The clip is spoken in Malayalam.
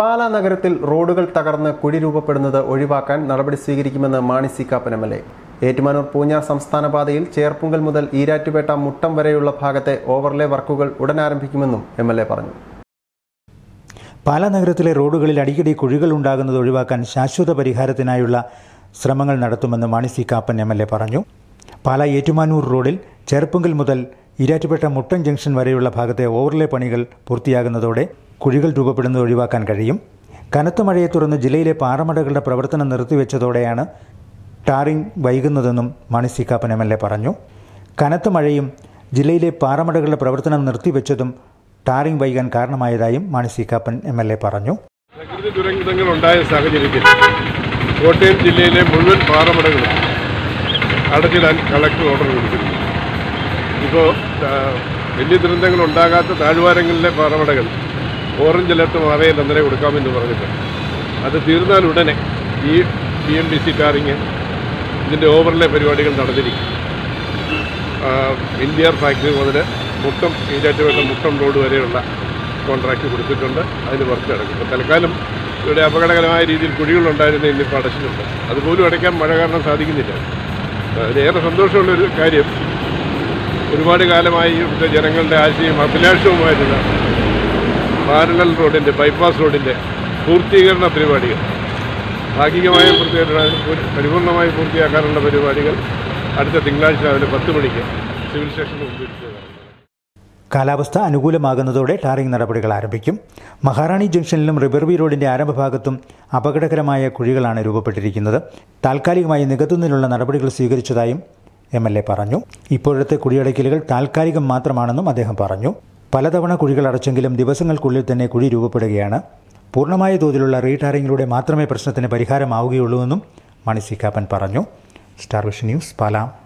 പാലാ നഗരത്തിൽ റോഡുകൾ തകർന്ന് കുഴി രൂപപ്പെടുന്നത് ഒഴിവാക്കാൻ നടപടി സ്വീകരിക്കുമെന്ന് Mani C Kappan M L A Ettumanoor Poonjar സംസ്ഥാന പാതയിൽ ചേർപ്പുങ്കൽ മുതൽ ഈരാറ്റുപേട്ട മുട്ടം വരെയുള്ള ഭാഗത്തെ ഓവർലേ വർക്കുകൾ ഉടൻ ആരംഭിക്കുമെന്നും എം എൽ എ പറഞ്ഞു പാലാ നഗരത്തിലെ റോഡുകളിൽ അടിക്കടി കുഴികൾ ഉണ്ടാകുന്നത് ഒഴിവാക്കാൻ ശാശ്വത പരിഹാരത്തിനായുള്ള ശ്രമങ്ങൾ നടത്തുമെന്ന് Mani C Kappan M L A പറഞ്ഞു പാലാ ഏറ്റുമാനൂർ റോഡിൽ ചേർപ്പുങ്കൽ മുതൽ ഈരാറ്റുപേട്ട മുട്ടൻ ജംഗ്ഷൻ വരെയുള്ള ഭാഗത്തെ ഓവർലേ പണികൾ പൂർത്തിയാകുന്നതോടെ കുഴികൾ രൂപപ്പെടുന്നത് ഒഴിവാക്കാൻ കഴിയും കനത്ത മഴയെ തുടർന്ന് ജില്ലയിലെ പാറമടകളുടെ പ്രവർത്തനം നിർത്തിവെച്ചതോടെയാണ് ടാറിംഗ് വൈകുന്നതെന്നും Mani C Kappan M L A പറഞ്ഞു കനത്ത മഴയും ജില്ലയിലെ പാറമടകളുടെ പ്രവർത്തനം നിർത്തിവെച്ചതും ടാറിംഗ് വൈകാൻ കാരണമായതായും Mani C Kappan M L A പറഞ്ഞു പ്രകൃതി ദുരന്തങ്ങൾ ഉണ്ടായ സാഹചര്യത്തിൽ കോട്ടയം ജില്ലയിലെ മുഴുവൻ പാറമടകളും അടച്ചിടാൻ കളക്ടർ ഓർഡർ കൊടുത്തിരുന്നു ഇപ്പോൾ വലിയ ദുരന്തങ്ങൾ ഉണ്ടാകാത്ത താഴ്വാരങ്ങളിലെ പാറമടകൾ ഓറഞ്ച് അലർട്ട് മാറിയാൽ അന്നേരം കൊടുക്കാമെന്ന് പറഞ്ഞിട്ടുണ്ട് അത് തീർന്നാൽ ഉടനെ ഈ B M B C tarring ഇതിൻ്റെ ഓവർലേ പരിപാടികൾ നടന്നിരിക്കും ഇന്ത്യർ ഫാക്ടറി മുതൽ മുട്ടം ഈരാറ്റുപേട്ട മുട്ടം റോഡ് വരെയുള്ള കോൺട്രാക്റ്റ് കൊടുത്തിട്ടുണ്ട് അതിന് വർക്ക് നടക്കും ഇപ്പോൾ തൽക്കാലം ഇവിടെ അപകടകരമായ രീതിയിൽ കുഴികളുണ്ടായിരുന്ന ഇന്നിപ്പോൾ അടച്ചിട്ടുണ്ട് അതുപോലും അടയ്ക്കാൻ മഴ കാരണം സാധിക്കുന്നില്ല അതിലേറെ സന്തോഷമുള്ളൊരു കാര്യം ഒരുപാട് കാലമായി ഇവിടുത്തെ ജനങ്ങളുടെ ആശയും അഭിലാഷവുമായിരുന്ന പാരലൽ റോഡിൻ്റെ ബൈപ്പാസ് റോഡിൻ്റെ പൂർത്തീകരണ പരിപാടികൾ ഭാഗികമായ പൂർത്തീകരണ പരിപൂർണമായി പൂർത്തിയാക്കാനുള്ള പരിപാടികൾ അടുത്ത തിങ്കളാഴ്ച രാവിലെ പത്ത് മണിക്ക് സിവിൽ സ്റ്റേഷന് മുമ്പിൽ ചെയ്തതാണ് കാലാവസ്ഥ അനുകൂലമാകുന്നതോടെ ടാറിംഗ് നടപടികൾ ആരംഭിക്കും മഹാറാണി ജംഗ്ഷനിലും റിബർവി റോഡിന്റെ ആരംഭഭാഗത്തും അപകടകരമായ കുഴികളാണ് രൂപപ്പെട്ടിരിക്കുന്നത് താൽക്കാലികമായി നികത്തുന്നതിനുള്ള നടപടികൾ സ്വീകരിച്ചതായും എം എൽ എ പറഞ്ഞു ഇപ്പോഴത്തെ കുഴിയടയ്ക്കലുകൾ താൽക്കാലികം മാത്രമാണെന്നും അദ്ദേഹം പറഞ്ഞു പലതവണ കുഴികൾ അടച്ചെങ്കിലും ദിവസങ്ങൾക്കുള്ളിൽ തന്നെ കുഴി രൂപപ്പെടുകയാണ് പൂർണ്ണമായ തോതിലുള്ള റീടാറിങ്ങിലൂടെ മാത്രമേ പ്രശ്നത്തിന് പരിഹാരമാവുകയുള്ളൂവെന്നും മണി സി കാപ്പൻ പറഞ്ഞു സ്റ്റാർ വിഷൻ ന്യൂസ് പാലാം